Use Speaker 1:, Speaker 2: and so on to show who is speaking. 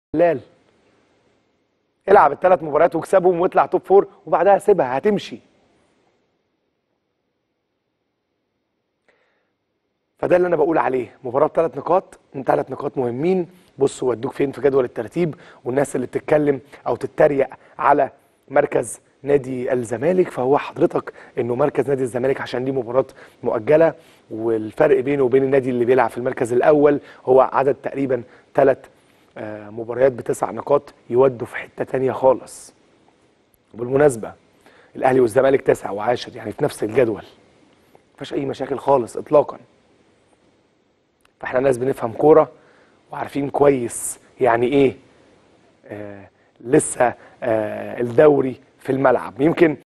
Speaker 1: لال العب الثلاث مباريات واكسبهم واطلع توب فور وبعدها سيبها هتمشي فده اللي انا بقول عليه مباراه بثلاث نقاط ثلاث نقاط مهمين بصوا ودوك فين في جدول الترتيب والناس اللي بتتكلم او تتريق على مركز نادي الزمالك فهو حضرتك انه مركز نادي الزمالك عشان دي مباراه مؤجله والفرق بينه وبين النادي اللي بيلعب في المركز الاول هو عدد تقريبا ثلاث مباريات بتسع نقاط يودوا في حته تانية خالص وبالمناسبه الاهلي والزمالك تسع وعاشر يعني في نفس الجدول مفيش اي مشاكل خالص اطلاقا فاحنا ناس بنفهم كوره وعارفين كويس يعني ايه آه لسه آه الدوري في الملعب يمكن